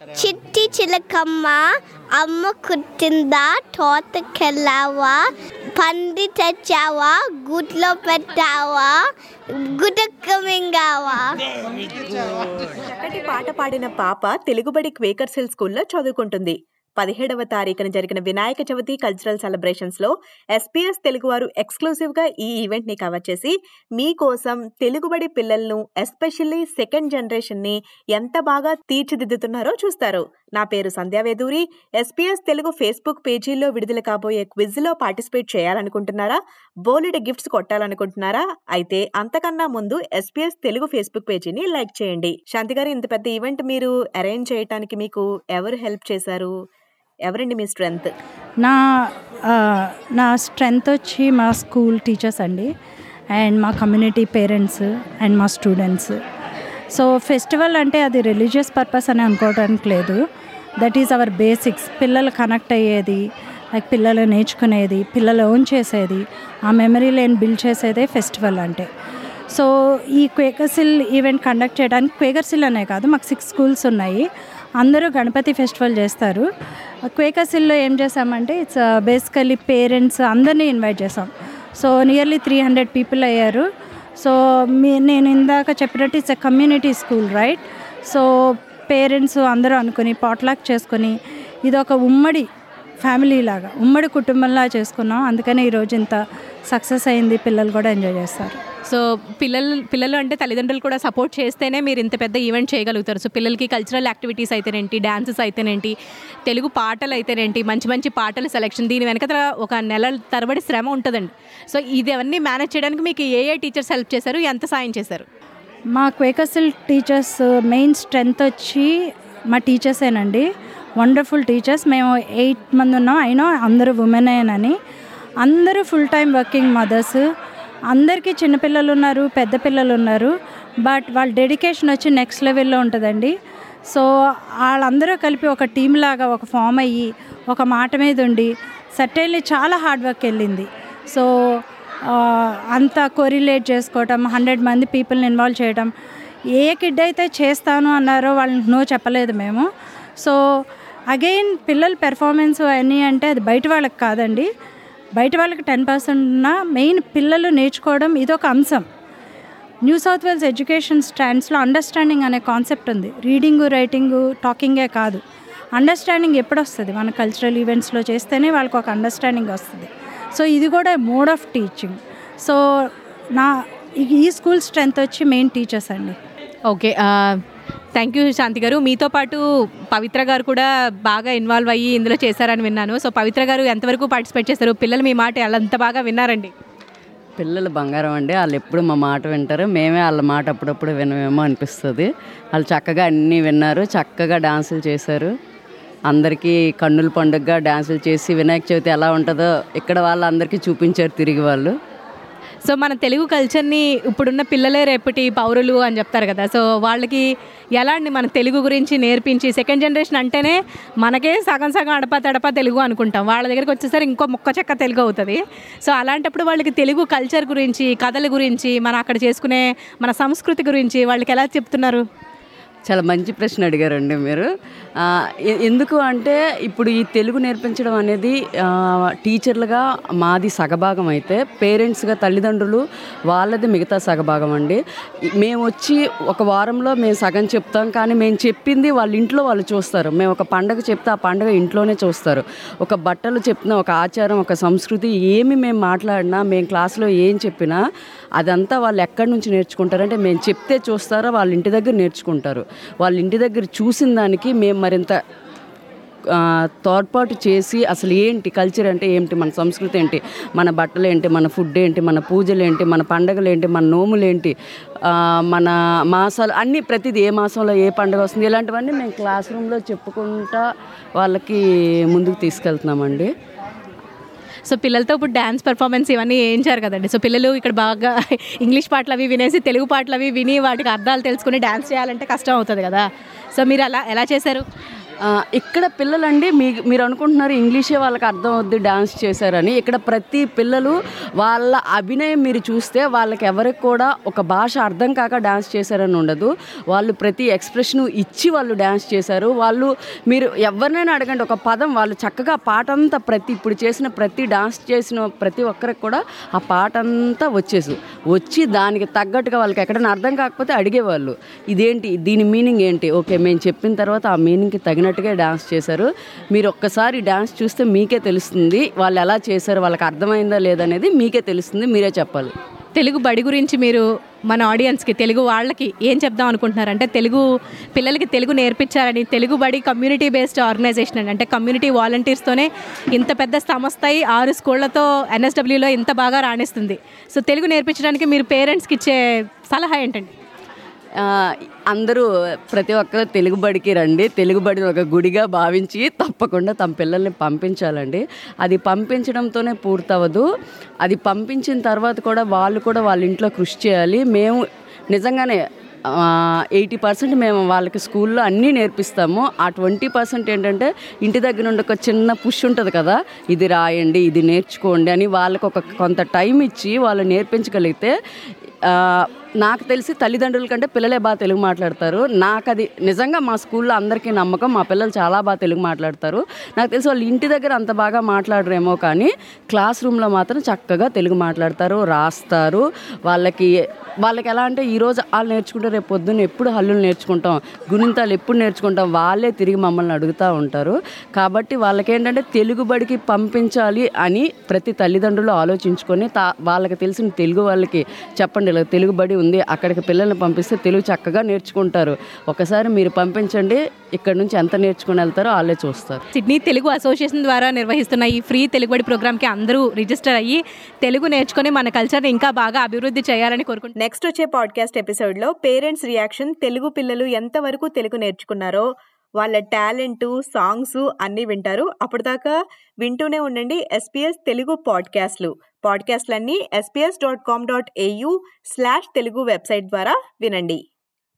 చిట్టి చిలకమ్మ అమ్మ కుట్టిందా తోటకెళ్ళావా పంది తెచ్చావా గుడ్లో పెట్టావా గుటక్క మింగావా చక్కటి పాట పాడిన పాప తెలుగుబడి క్వేకర్ హిల్ స్కూల్లో చదువుకుంటుంది పదిహేడవ తారీఖున జరిగిన వినాయక చవితి కల్చరల్ సెలబ్రేషన్స్ లో ఎస్పీఎస్ తెలుగువారు ఎక్స్క్లూసివ్ గా ఈ ఈవెంట్ ని కవర్ చేసి మీకోసం తెలుగుబడి పిల్లలను ఎస్పెషల్లీ సెకండ్ జనరేషన్ ని ఎంత బాగా తీర్చిదిద్దుతున్నారో చూస్తారు నా పేరు సంధ్యావేదూరి ఎస్పీఎస్ తెలుగు ఫేస్బుక్ పేజీలో విడుదల కాబోయే క్విజ్ లో పార్టిసిపేట్ చేయాలనుకుంటున్నారా బోలెడ్ గిఫ్ట్స్ కొట్టాలనుకుంటున్నారా అయితే అంతకన్నా ముందు ఎస్పీఎస్ తెలుగు ఫేస్బుక్ పేజీని లైక్ చేయండి శాంతి గారు ఇంత పెద్ద ఈవెంట్ మీరు అరేంజ్ చేయడానికి మీకు ఎవరు హెల్ప్ చేశారు ఎవరండి మీ స్ట్రెంగ్త్ నా ఆ, నా స్ట్రెంగ్త్ వచ్చి మా స్కూల్ టీచర్స్ అండి అండ్ మా కమ్యూనిటీ పేరెంట్స్ అండ్ మా స్టూడెంట్స్ సో ఫెస్టివల్ అంటే అది రిలీజియస్ పర్పస్ అని అనుకోవడానికి లేదు దట్ ఈజ్ అవర్ బేసిక్స్ పిల్లలు కనెక్ట్ అయ్యేది లైక్ పిల్లలు నేర్చుకునేది పిల్లలు ఓన్ చేసేది ఆ మెమరీ లేని బిల్డ్ చేసేదే ఫెస్టివల్ అంటే సో ఈ క్వేకర్సిల్ ఈవెంట్ కండక్ట్ చేయడానికి క్వేకర్సిల్ అనే కాదు మాకు సిక్స్ స్కూల్స్ ఉన్నాయి అందరూ గణపతి ఫెస్టివల్ చేస్తారు క్వేకర్సిల్లో ఏం చేసామంటే ఇట్స్ బేసికలీ పేరెంట్స్ అందరినీ ఇన్వైట్ చేసాం so nearly three hundred people అయ్యారు సో మీ నేను ఇందాక చెప్పినట్టు it's a community school right so parents అందరూ అనుకుని పాట్లాక్ చేసుకొని ఇది ఒక ఉమ్మడి ఫ్యామిలీ లాగా ఉమ్మడి కుటుంబంలా చేసుకున్నాం అందుకనే ఈరోజు ఇంత సక్సెస్ అయింది పిల్లలు కూడా ఎంజాయ్ చేస్తారు సో పిల్లలు పిల్లలు అంటే తల్లిదండ్రులు కూడా సపోర్ట్ చేస్తేనే మీరు ఇంత పెద్ద ఈవెంట్ చేయగలుగుతారు సో పిల్లలకి కల్చరల్ యాక్టివిటీస్ అయితేనేంటి డాన్సెస్ అయితేనేంటి తెలుగు పాటలు అయితేనేంటి మంచి మంచి పాటల సెలెక్షన్ దీని వెనక ఒక నెల తరబడి శ్రమ ఉంటుందండి సో ఇది అవన్నీ మేనేజ్ చేయడానికి మీకు ఏ ఏ టీచర్స్ హెల్ప్ చేశారు ఎంత సాయం చేశారు మా క్వేకసిల్ టీచర్స్ మెయిన్ స్ట్రెంగ్త్ వచ్చి మా టీచర్సేనండి వండర్ఫుల్ టీచర్స్ మేము ఎయిట్ మంది ఉన్నాం అయినా అందరూ ఉమెనేనని అందరూ ఫుల్ టైం వర్కింగ్ మదర్స్ అందరికీ చిన్నపిల్లలు ఉన్నారు పెద్ద పిల్లలు ఉన్నారు బట్ వాళ్ళ డెడికేషన్ వచ్చి నెక్స్ట్ లెవెల్లో ఉంటుందండి సో వాళ్ళందరూ కలిపి ఒక టీం లాగా ఒక ఫామ్ అయ్యి ఒక మాట మీద ఉండి సర్టైన్లీ చాలా హార్డ్ వర్క్ వెళ్ళింది సో ఆ, అంత కొరిలేట్ చేసుకోవటం హండ్రెడ్ మంది పీపుల్ని ఇన్వాల్వ్ చేయడం ఏ కిడ్ అయితే చేస్తాను అన్నారో వాళ్ళని నో చెప్పలేదు మేము సో అగైన్ పిల్లల పెర్ఫార్మెన్స్ అవన్నీ అంటే అది బయట వాళ్ళకి కాదండి బయట వాళ్ళకి టెన్ పర్సెంట్ ఉన్న మెయిన్ పిల్లలు నేర్చుకోవడం ఇదొక అంశం న్యూ సౌత్ వేల్స్ ఎడ్యుకేషన్ స్టాండ్స్లో అండర్స్టాండింగ్ అనే కాన్సెప్ట్ ఉంది రీడింగు రైటింగు టాకింగే కాదు అండర్స్టాండింగ్ ఎప్పుడు వస్తుంది మన కల్చరల్ ఈవెంట్స్లో చేస్తేనే వాళ్ళకి ఒక అండర్స్టాండింగ్ వస్తుంది సో ఇది కూడా మోడ్ ఆఫ్ టీచింగ్ సో నా ఈ- ఈ స్కూల్ స్ట్రెంత్ వచ్చి మెయిన్ టీచర్స్ అండి ఓకే థ్యాంక్ యూ శాంతి గారు మీతో పాటు పవిత్ర గారు కూడా బాగా ఇన్వాల్వ్ అయ్యి ఇందులో చేశారని విన్నాను సో పవిత్ర గారు ఎంతవరకు పార్టిసిపేట్ చేశారు పిల్లలు మీ మాట ఎంత బాగా విన్నారండి పిల్లలు బంగారం అండి వాళ్ళు ఎప్పుడు మా మాట వింటారు మేమే వాళ్ళ మాట అప్పుడప్పుడు వినమేమో అనిపిస్తుంది వాళ్ళు చక్కగా అన్నీ విన్నారు చక్కగా డాన్సులు చేశారు అందరికీ కన్నుల పండుగగా డాన్సులు చేసి వినాయక చవితి ఎలా ఉంటుందో ఇక్కడ వాళ్ళందరికీ చూపించారు తిరిగి వాళ్ళు సో మన తెలుగు కల్చర్ని ఇప్పుడున్న పిల్లలే రేపటి పౌరులు అని చెప్తారు కదా సో వాళ్ళకి ఎలా అండి మన తెలుగు గురించి నేర్పించి సెకండ్ జనరేషన్ అంటేనే మనకే సగం సగం అడపా తడపా తెలుగు అనుకుంటాం వాళ్ళ దగ్గరికి వచ్చేసరికి ఇంకో ముక్క చెక్క తెలుగు అవుతుంది సో అలాంటప్పుడు వాళ్ళకి తెలుగు కల్చర్ గురించి కథల గురించి మన అక్కడ చేసుకునే మన సంస్కృతి గురించి వాళ్ళకి ఎలా చెప్తున్నారు చాలా మంచి ప్రశ్న అడిగారండి మీరు ఆ, ఎ- ఎందుకు అంటే ఇప్పుడు ఈ తెలుగు నేర్పించడం అనేది ఆ, టీచర్లుగా మాది సగభాగం అయితే పేరెంట్స్గా తల్లిదండ్రులు వాళ్ళది మిగతా సగభాగం అండి ఈ- మేము వచ్చి ఒక వారంలో మేము సగం చెప్తాం కానీ మేము చెప్పింది వాళ్ళ ఇంట్లో వాళ్ళు చూస్తారు మేము ఒక పండగ చెప్తే ఆ పండగ ఇంట్లోనే చూస్తారు ఒక బట్టలు చెప్పిన ఒక ఆచారం ఒక సంస్కృతి ఏమి మేము మాట్లాడినా మేము క్లాస్లో ఏం చెప్పినా అదంతా వాళ్ళు ఎక్కడి నుంచి నేర్చుకుంటారంటే మేము చెప్తే చూస్తారో వాళ్ళ ఇంటి దగ్గర నేర్చుకుంటారు వాళ్ళ ఇంటి దగ్గర చూసిన దానికి మేము మరింత ఆ, తోడ్పాటు చేసి అసలు ఏంటి కల్చర్ అంటే ఏంటి మన సంస్కృతి ఏంటి మన బట్టలు ఏంటి మన ఫుడ్ ఏంటి మన పూజలు ఏంటి మన పండగలు ఏంటి మన నోములు ఏంటి ఆ, మన మాసాలు అన్నీ ప్రతిదీ ఏ మాసంలో ఏ పండుగ వస్తుంది ఇలాంటివన్నీ మేము క్లాస్ రూమ్లో చెప్పుకుంటా వాళ్ళకి ముందుకు తీసుకెళ్తున్నామండి సో పిల్లలతో ఇప్పుడు డ్యాన్స్ పర్ఫార్మెన్స్ ఇవన్నీ వేయించారు కదండి సో పిల్లలు ఇక్కడ బాగా ఇంగ్లీష్ పాటలు అవి వినేసి తెలుగు పాటలు అవి విని వాటికి అర్థాలు తెలుసుకుని డ్యాన్స్ చేయాలంటే కష్టం అవుతుంది కదా సో మీరు అలా ఎలా చేశారు ఆ, ఇక్కడ పిల్లలండి మీ మీరు అనుకుంటున్నారు ఇంగ్లీషే వాళ్ళకి అర్థం అవుద్ది డాన్స్ చేశారని ఇక్కడ ప్రతి పిల్లలు వాళ్ళ అభినయం మీరు చూస్తే వాళ్ళకి ఎవరికి కూడా ఒక భాష అర్థం కాక డాన్స్ చేశారని ఉండదు వాళ్ళు ప్రతి ఎక్స్ప్రెషన్ ఇచ్చి వాళ్ళు డాన్స్ చేశారు వాళ్ళు మీరు ఎవరినైనా అడగండి ఒక పదం వాళ్ళు చక్కగా పాట అంతా ప్రతి ఇప్పుడు చేసిన ప్రతి డాన్స్ చేసిన ప్రతి ఒక్కరికి కూడా ఆ పాట అంతా వచ్చేసి వచ్చి దానికి తగ్గట్టుగా వాళ్ళకి ఎక్కడైనా అర్థం కాకపోతే అడిగేవాళ్ళు ఇదేంటి దీని మీనింగ్ ఏంటి ఓకే మేము చెప్పిన తర్వాత ఆ మీనింగ్కి తగినట్టుగా డాన్స్ చేశారు మీరు ఒక్కసారి డాన్స్ చూస్తే మీకే తెలుస్తుంది వాళ్ళు ఎలా చేశారు వాళ్ళకి అర్థమైందా లేదనేది మీకే తెలుస్తుంది మీరే చెప్పాలి తెలుగు బడి గురించి మీరు మన ఆడియన్స్కి తెలుగు వాళ్ళకి ఏం చెప్దాం అనుకుంటున్నారు అంటే తెలుగు పిల్లలకి తెలుగు నేర్పించాలని తెలుగు బడి కమ్యూనిటీ బేస్డ్ ఆర్గనైజేషన్ అండి అంటే కమ్యూనిటీ వాలంటీర్స్తోనే ఇంత పెద్ద సంస్థ అయి ఆరు స్కూళ్లతో ఎన్ఎస్డబ్ల్యూలో ఇంత బాగా రాణిస్తుంది సో తెలుగు నేర్పించడానికి మీరు పేరెంట్స్కి ఇచ్చే సలహా ఏంటండి ఆ, అందరూ ప్రతి ఒక్కరు తెలుగు బడికి రండి తెలుగు బడిని ఒక గుడిగా భావించి తప్పకుండా తమ పిల్లల్ని పంపించాలండి అది పంపించడంతోనే పూర్తవదు అది పంపించిన తర్వాత కూడా వాళ్ళు కూడా వాళ్ళ ఇంట్లో కృషి చేయాలి మేము నిజంగానే ఎయిటీ పర్సెంట్ మేము వాళ్ళకి స్కూల్లో అన్నీ నేర్పిస్తాము ఆ ట్వంటీ పర్సెంట్ ఏంటంటే ఇంటి దగ్గర నుండి ఒక చిన్న పుష్ ఉంటుంది కదా ఇది రాయండి ఇది నేర్చుకోండి అని వాళ్ళకి ఒక కొంత టైం ఇచ్చి వాళ్ళు నేర్పించగలిగితే ఆ, నాకు తెలిసి తల్లిదండ్రుల కంటే పిల్లలే బాగా తెలుగు మాట్లాడతారు నాకు అది నిజంగా మా స్కూల్లో అందరికీ నమ్మకం మా పిల్లలు చాలా బాగా తెలుగు మాట్లాడతారు నాకు తెలిసి వాళ్ళు ఇంటి దగ్గర అంత బాగా మాట్లాడరేమో కానీ క్లాస్ రూమ్లో మాత్రం చక్కగా తెలుగు మాట్లాడతారు రాస్తారు వాళ్ళకి వాళ్ళకి ఎలా అంటే ఈరోజు వాళ్ళు నేర్చుకుంటే రేపు పొద్దున్న ఎప్పుడు హల్లులు నేర్చుకుంటాం గుణింతాలు ఎప్పుడు నేర్చుకుంటాం వాళ్ళే తిరిగి మమ్మల్ని అడుగుతూ ఉంటారు కాబట్టి వాళ్ళకి ఏంటంటే తెలుగు బడికి పంపించాలి అని ప్రతి తల్లిదండ్రులు ఆలోచించుకొని తా వాళ్ళకి తెలిసిన తెలుగు వాళ్ళకి చెప్పండి ఇలా తెలుగు బడి ఉంది అక్కడికి పిల్లల్ని పంపిస్తే తెలుగు చక్కగా నేర్చుకుంటారు ఒకసారి మీరు పంపించండి ఇక్కడ నుంచి ఎంత నేర్చుకుని వెళ్తారో వాళ్ళే చూస్తారు సిడ్నీ తెలుగు అసోసియేషన్ ద్వారా నిర్వహిస్తున్న ఈ ఫ్రీ తెలుగుబడి ప్రోగ్రామ్కి అందరూ రిజిస్టర్ అయ్యి తెలుగు నేర్చుకొని మన కల్చర్ని ఇంకా బాగా అభివృద్ధి చేయాలని కోరుకుంటున్నాను నెక్స్ట్ వచ్చే పాడ్కాస్ట్ ఎపిసోడ్లో పేరెంట్స్ రియాక్షన్ తెలుగు పిల్లలు ఎంతవరకు తెలుగు నేర్చుకున్నారో వాళ్ళ టాలెంట్ సాంగ్స్ అన్నీ వింటారు అప్పటిదాకా వింటూనే ఉండండి ఎస్పీఎస్ తెలుగు పాడ్కాస్ట్లు పాడ్కాస్ట్లన్నీ S B S dot com dot A U slash Telugu website ద్వారా వినండి